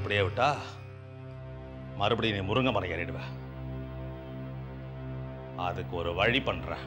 இப்படியே விட்டா மறுபடியும் நீ முருங்கை மரம் ஏறிடுவ அதுக்கு ஒரு வழி பண்றேன்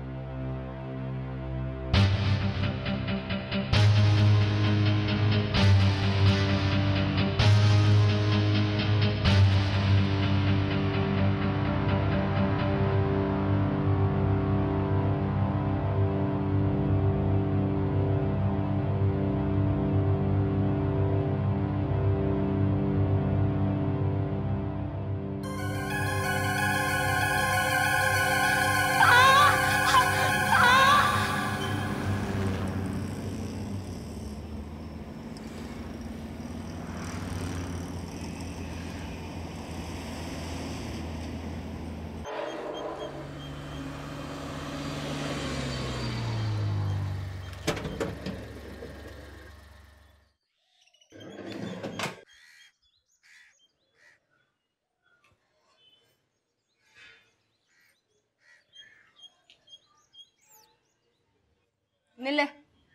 நில்லு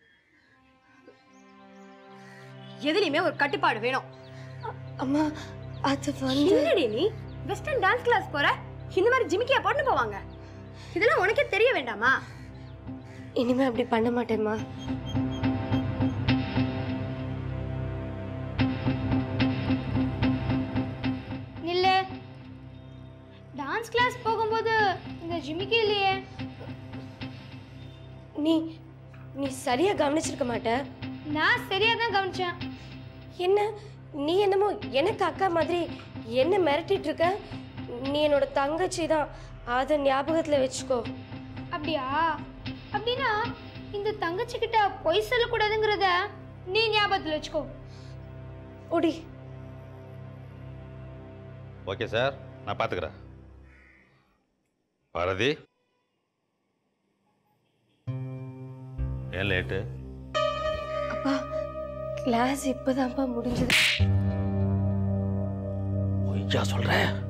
எதுலையுமே ஒரு கட்டுப்பாடு வேணும் அம்மா அது வந்து என்னடி நீ வெஸ்டர்ன் டான்ஸ் கிளாஸ் போற இந்த மாதிரி ஜிமிக்கியா போட்டு போவாங்க இதெல்லாம் உனக்கே தெரிய வேண்டாமா இனிமே அப்படி பண்ண மாட்டேம்மா நில்லு டான்ஸ் கிளாஸ் போகும்போது இந்த ஜிமிக்கி இல்லையே நீ நீ சரியா கவனிச்சிருக்க மாட்ட நான் சரியா தான் கவனிச்சேன் என்ன நீ என்னமோ எனக்கு அக்கா மாதிரி என்ன மிரட்டிட்டு இருக்க நீ என்னோட தங்கச்சி தான் அதை ஞாபகத்துல வச்சுக்கோ அப்படியா அப்படின்னா இந்த தங்கச்சி கிட்ட பொய் சொல்லக்கூடாதுங்கிறத நீ ஞாபகத்தில் வச்சுக்கோ ஓடி ஓகே சார் நான் பார்த்துக்கிறேன் பாரதி ஏன் லேட்டு அப்பா கிளாஸ் இப்போதான்ப்பா முடிஞ்சது பொய்யா சொல்கிறேன்